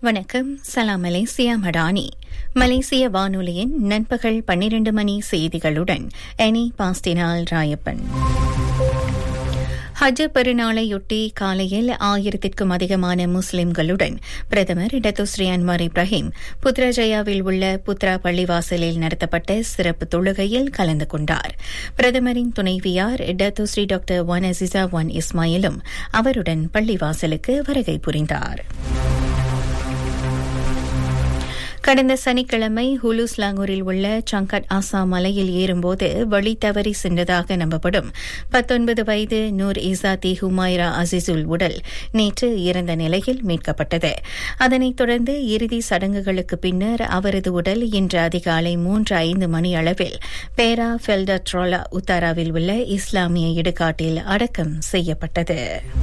வணக்கம் சலாம் மலேசியா மடானி மலேசிய வானொலியின் நண்பகல் பன்னிரண்டு மணி செய்திகளுடன் எனி பாஸ்டினால் ராயப்பன் ஹஜ் பெருநாளையொட்டி காலையில் ஆயிரத்திற்கும் அதிகமான முஸ்லிம்களுடன் பிரதமர் டத்துஸ்ரீ அன்வார் இப்ராஹிம் புத்ராஜயாவில் உள்ள புத்ரா பள்ளிவாசலில் நடத்தப்பட்ட சிறப்பு தொழுகையில் கலந்து கொண்டார் பிரதமரின் துணைவியார் Datuk Seri doctor Wan Azizah Wan இஸ்மாயிலும் அவருடன் பள்ளிவாசலுக்கு வருகை புரிந்தார் கடந்த சனிக்கிழமை ஹுலுஸ்லாங்கூரில் உள்ள சங்கட் ஆசா மலையில் ஏறும்போது வழி தவறி சென்றதாக நம்பப்படும் பத்தொன்பது வயது நூர் இசாத்தி ஹுமாயிரா அசிசுல் உடல் நேற்று இறந்த நிலையில் மீட்கப்பட்டது அதனைத் தொடர்ந்து இறுதி சடங்குகளுக்கு பின்னர் அவரது உடல் இன்று அதிகாலை மூன்று ஐந்து மணி அளவில் பேரா ஃபெல்டா ட்ரோலா உத்தாராவில் உள்ள இஸ்லாமிய இடுகாட்டில் அடக்கம் செய்யப்பட்டது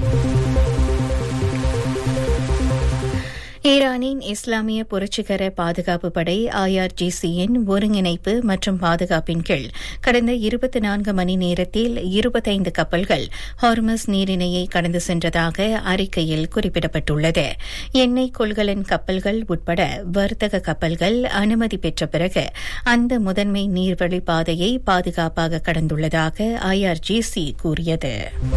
ஈரானின் இஸ்லாமிய புரட்சிகர பாதுகாப்பு படை ஐஆர்ஜிசியின் ஒருங்கிணைப்பு மற்றும் பாதுகாப்பின் கீழ் கடந்த இருபத்தி நான்கு மணி நேரத்தில் இருபத்தைந்து கப்பல்கள் ஹார்மஸ் நீரிணையை கடந்து சென்றதாக அறிக்கையில் குறிப்பிடப்பட்டுள்ளது எண்ணெய் கொள்கலன் கப்பல்கள் உட்பட வர்த்தக கப்பல்கள் அனுமதி பெற்ற பிறகு அந்த முதன்மை நீர்வழி பாதையை பாதுகாப்பாக கடந்துள்ளதாக ஐஆர்ஜிசி கூறியது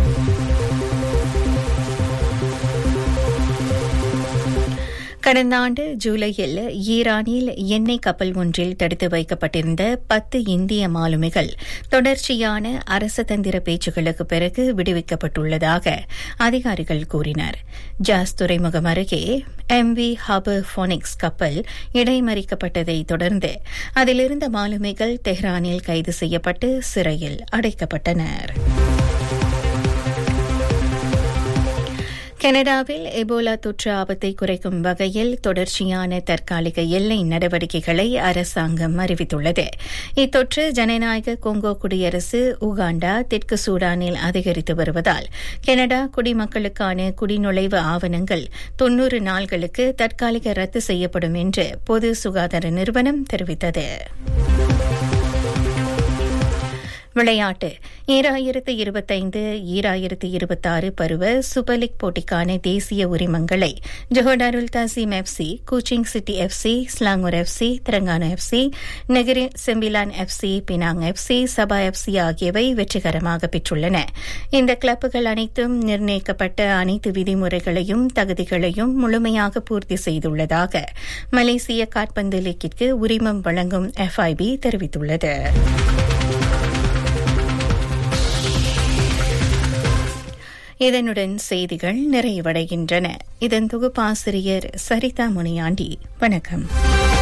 கடந்த ஆண்டு ஜூலையில் ஈரானில் எண்ணெய் கப்பல் ஒன்றில் தடுத்து வைக்கப்பட்டிருந்த பத்து இந்திய மாலுமிகள் தொடர்ச்சியான அரசதந்திர பேச்சுகளுக்கு பிறகு விடுவிக்கப்பட்டுள்ளதாக அதிகாரிகள் கூறினர் ஜாஸ் துறைமுகம் அருகே எம் வி ஹபர் போனிக்ஸ் கப்பல் இடைமறிக்கப்பட்டதை தொடர்ந்து அதிலிருந்த மாலுமிகள் தெஹ்ரானில் கைது செய்யப்பட்டு சிறையில் அடைக்கப்பட்டனா் கனடாவில் எபோலா தொற்று ஆபத்தை குறைக்கும் வகையில் தொடர்ச்சியான தற்காலிக எல்லை நடவடிக்கைகளை அரசாங்கம் அறிவித்துள்ளது இத்தொற்று ஜனநாயக கொங்கோ குடியரசு உகாண்டா தெற்கு சூடானில் அதிகரித்து வருவதால் கனடா குடிமக்களுக்கான குடிநுழைவு ஆவணங்கள் தொன்னூறு நாள்களுக்கு தற்காலிக ரத்து செய்யப்படும் என்று பொது சுகாதார நிறுவனம் தெரிவித்தது விளையாட்டு ஈராயிரத்து இருபத்தைந்து ஈராயிரத்து இருபத்தாறு பருவ சூப்பர் லீக் போட்டிக்கான தேசிய உரிமங்களை Johor Darul Ta'zim FC Kuching City FC Selangor FC Terengganu FC Negeri Sembilan FC Penang FC Sabah FC ஆகியவை வெற்றிகரமாக பெற்றுள்ளன இந்த கிளப்புகள் அனைத்தும் நிர்ணயிக்கப்பட்ட அனைத்து விதிமுறைகளையும் தகுதிகளையும் முழுமையாக பூர்த்தி செய்துள்ளதாக மலேசிய காட்பந்து லீக்கிற்கு உரிமம் வழங்கும் எஃப்ஐபி தெரிவித்துள்ளது இதனுடன் செய்திகள் நிறைவடைகின்றன இதன் தொகுப்பாசிரியர் சரிதா முனியாண்டி வணக்கம்